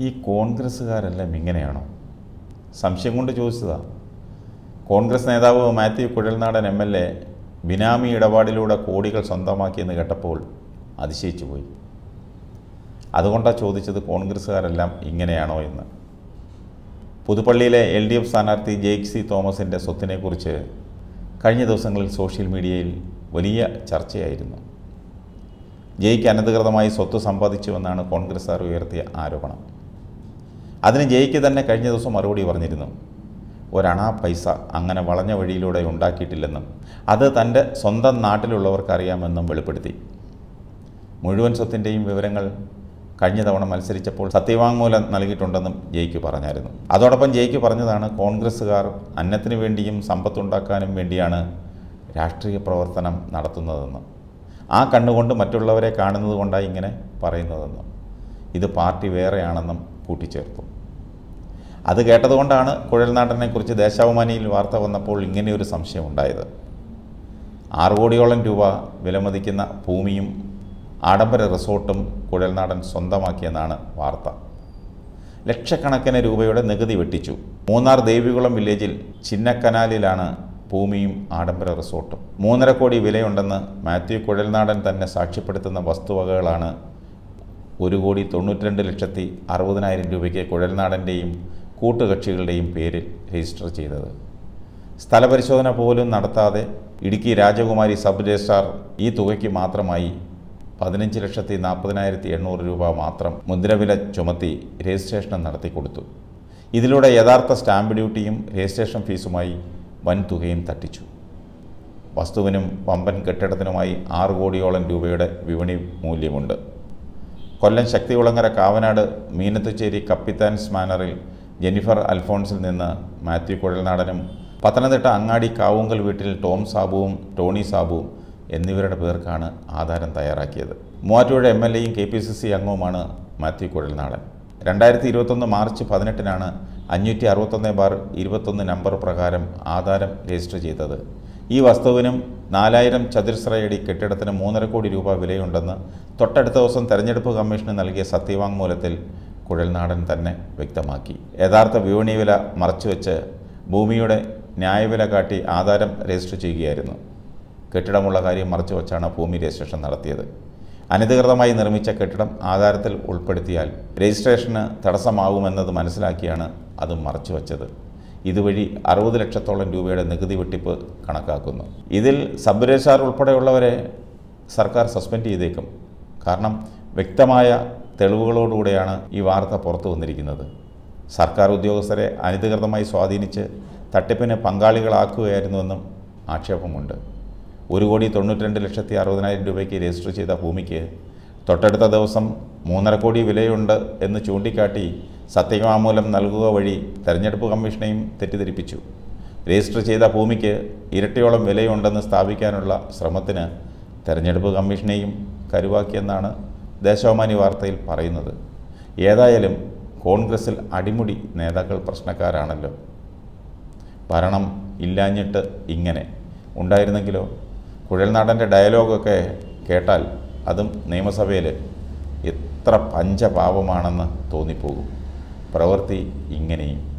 ഈ കോൺഗ്രസ്സുകാരെല്ലാം ഇങ്ങനെയാണോ സംശയം കൊണ്ട് ചോദിച്ചതാ കോൺഗ്രസ് നേതാവ് Mathew Kuzhalnadan M L A ബിനാമി ഇടപാടിലൂടെ കോടികൾ സ്വന്തമാക്കിയെന്ന് കേട്ടപ്പോൾ അതിശയിച്ചു പോയി അതുകൊണ്ടാണ് ചോദിച്ചത് കോൺഗ്രസ്സുകാരെല്ലാം ഇങ്ങനെയാണോ എന്ന് പുതുപ്പള്ളിയിലെ എൽ ഡി എഫ് സ്ഥാനാർത്ഥി ജെയ്ക് സി തോമസിൻ്റെ സ്വത്തിനെക്കുറിച്ച് കഴിഞ്ഞ ദിവസങ്ങളിൽ സോഷ്യൽ മീഡിയയിൽ വലിയ ചർച്ചയായിരുന്നു ജയ്ക്ക് അനധികൃതമായി സ്വത്ത് സമ്പാദിച്ചുവെന്നാണ് കോൺഗ്രസ്സുകാർ ഉയർത്തിയ ആരോപണം അതിന് ജയ്ക്ക് തന്നെ കഴിഞ്ഞ ദിവസം മറുപടി പറഞ്ഞിരുന്നു ഒരണാ പൈസ അങ്ങനെ വളഞ്ഞ വഴിയിലൂടെ ഉണ്ടാക്കിയിട്ടില്ലെന്നും അത് തൻ്റെ സ്വന്തം നാട്ടിലുള്ളവർക്കറിയാമെന്നും വെളിപ്പെടുത്തി മുഴുവൻ സ്വത്തിൻ്റെയും വിവരങ്ങൾ കഴിഞ്ഞ തവണ മത്സരിച്ചപ്പോൾ സത്യവാങ്മൂലം നൽകിയിട്ടുണ്ടെന്നും ജയ്ക്ക് പറഞ്ഞായിരുന്നു അതോടൊപ്പം ജയ്ക്ക് പറഞ്ഞതാണ് കോൺഗ്രസ്സുകാർ അന്നത്തിനു വേണ്ടിയും സമ്പത്തുണ്ടാക്കാനും വേണ്ടിയാണ് രാഷ്ട്രീയ പ്രവർത്തനം നടത്തുന്നതെന്ന് ആ കണ്ണുകൊണ്ട് മറ്റുള്ളവരെ കാണുന്നത് കൊണ്ടാണ് ഇങ്ങനെ പറയുന്നതെന്നും ഇത് പാർട്ടി വേറെയാണെന്നും കൂട്ടിച്ചേർത്തു അത് കേട്ടതുകൊണ്ടാണ് കുഴൽനാടനെക്കുറിച്ച് ദേശാഭിമാനിയിൽ വാർത്ത വന്നപ്പോൾ ഇങ്ങനെയൊരു സംശയം ഉണ്ടായത് ആറ് കോടിയോളം രൂപ വിലമതിക്കുന്ന ഭൂമിയും ആഡംബര റിസോർട്ടും കുഴൽനാടൻ സ്വന്തമാക്കിയെന്നാണ് വാർത്ത ലക്ഷക്കണക്കിന് രൂപയുടെ നികുതി വെട്ടിച്ചു മൂന്നാർ ദേവികുളം വില്ലേജിൽ ചിന്നക്കനാലിലാണ് ഭൂമിയും ആഡംബര റിസോർട്ടും മൂന്നര കോടി വിലയുണ്ടെന്ന് മാത്യു കുഴൽനാടൻ തന്നെ സാക്ഷ്യപ്പെടുത്തുന്ന വസ്തുവകകളാണ് ഒരു കോടി തൊണ്ണൂറ്റിരണ്ട് ലക്ഷത്തി അറുപതിനായിരം രൂപയ്ക്ക് കുഴൽനാടൻ്റെയും കൂട്ടുകക്ഷികളുടെയും പേരിൽ രജിസ്റ്റർ ചെയ്തത് സ്ഥലപരിശോധന പോലും നടത്താതെ ഇടുക്കി രാജകുമാരി സബ് രജിസ്ട്രാർ ഈ തുകയ്ക്ക് മാത്രമായി പതിനഞ്ച് ലക്ഷത്തി നാൽപ്പതിനായിരത്തി എണ്ണൂറ് രൂപ മാത്രം മുദ്രവില ചുമത്തി രജിസ്ട്രേഷൻ നടത്തി കൊടുത്തു ഇതിലൂടെ യഥാർത്ഥ സ്റ്റാമ്പ് ഡ്യൂട്ടിയും രജിസ്ട്രേഷൻ ഫീസുമായി വൻ തുകയും തട്ടിച്ചു വസ്തുവിനും വമ്പൻ കെട്ടിടത്തിനുമായി ആറ് കോടിയോളം രൂപയുടെ വിപണി മൂല്യമുണ്ട് കൊല്ലം ശക്തികുളങ്ങര കാവനാട് മീനത്തുച്ചേരി കപ്പിത്താൻസ് മാനറിൽ ജെന്നിഫർ അൽഫോൺസിൽ നിന്ന് മാത്യു കുഴൽനാടനും പത്തനംതിട്ട അങ്ങാടി കാവുങ്കൽ വീട്ടിൽ ടോം സാബുവും ടോണി സാബുവും എന്നിവരുടെ പേർക്കാണ് ആധാരം തയ്യാറാക്കിയത് മൂവാറ്റുപുഴ എം എൽ എയും കെ പി സി സി അംഗവുമാണ് മാത്യു കുഴൽനാടൻ രണ്ടായിരത്തി ഇരുപത്തൊന്ന് മാർച്ച് പതിനെട്ടിനാണ് അഞ്ഞൂറ്റി അറുപത്തൊന്ന് ബാർ ഇരുപത്തൊന്ന് നമ്പർ പ്രകാരം ആധാരം രജിസ്റ്റർ ചെയ്തത് ഈ വസ്തുവിനും നാലായിരം ചതുരശ്രയടി കെട്ടിടത്തിന് മൂന്നര കോടി രൂപ വിലയുണ്ടെന്ന് തൊട്ടടുത്ത ദിവസം തെരഞ്ഞെടുപ്പ് കമ്മീഷന് നൽകിയ സത്യവാങ്മൂലത്തിൽ കുഴൽനാടൻ തന്നെ വ്യക്തമാക്കി യഥാർത്ഥ വിപണി വില മറച്ചുവെച്ച് ഭൂമിയുടെ ന്യായവില കാട്ടി ആധാരം രജിസ്റ്റർ ചെയ്യുകയായിരുന്നു കെട്ടിടമുള്ള കാര്യം മറച്ചുവെച്ചാണ് ഭൂമി രജിസ്ട്രേഷൻ നടത്തിയത് അനധികൃതമായി നിർമ്മിച്ച കെട്ടിടം ആധാരത്തിൽ ഉൾപ്പെടുത്തിയാൽ രജിസ്ട്രേഷന് തടസ്സമാകുമെന്നത് മനസ്സിലാക്കിയാണ് അത് മറച്ചുവെച്ചത് ഇതുവഴി അറുപത് ലക്ഷത്തോളം രൂപയുടെ നികുതി വെട്ടിപ്പ് കണക്കാക്കുന്നു ഇതിൽ സബ് രജിസ്ട്രാർ ഉൾപ്പെടെയുള്ളവരെ സർക്കാർ സസ്പെൻഡ് ചെയ്തേക്കും കാരണം വ്യക്തമായ തെളിവുകളോടുകൂടെയാണ് ഈ വാർത്ത പുറത്തു വന്നിരിക്കുന്നത് സർക്കാർ ഉദ്യോഗസ്ഥരെ അനധികൃതമായി സ്വാധീനിച്ച് തട്ടിപ്പിന് പങ്കാളികളാക്കുകയായിരുന്നുവെന്നും ആക്ഷേപമുണ്ട് ഒരു കോടി തൊണ്ണൂറ്റിരണ്ട് ലക്ഷത്തി അറുപതിനായിരം രൂപയ്ക്ക് രജിസ്റ്റർ ചെയ്ത ഭൂമിക്ക് തൊട്ടടുത്ത ദിവസം മൂന്നര കോടി വിലയുണ്ട് എന്ന് ചൂണ്ടിക്കാട്ടി സത്യവാങ്മൂലം നൽകുക വഴി തെരഞ്ഞെടുപ്പ് കമ്മീഷനെയും തെറ്റിദ്ധരിപ്പിച്ചു രജിസ്റ്റർ ചെയ്ത ഭൂമിക്ക് ഇരട്ടിയോളം വിലയുണ്ടെന്ന് സ്ഥാപിക്കാനുള്ള ശ്രമത്തിന് തെരഞ്ഞെടുപ്പ് കമ്മീഷനെയും കരുവാക്കിയെന്നാണ് ദേശാഭിമാനി വാർത്തയിൽ പറയുന്നത് ഏതായാലും കോൺഗ്രസിൽ അടിമുടി നേതാക്കൾ പ്രശ്നക്കാരാണല്ലോ ഭരണം ഇല്ലാഞ്ഞിട്ട് ഇങ്ങനെ ഉണ്ടായിരുന്നെങ്കിലോ കുഴൽനാടൻ്റെ ഡയലോഗൊക്കെ കേട്ടാൽ അതും നിയമസഭയിൽ എത്ര പഞ്ചപാപമാണെന്ന് തോന്നിപ്പോകും പ്രവൃത്തി ഇങ്ങനെയും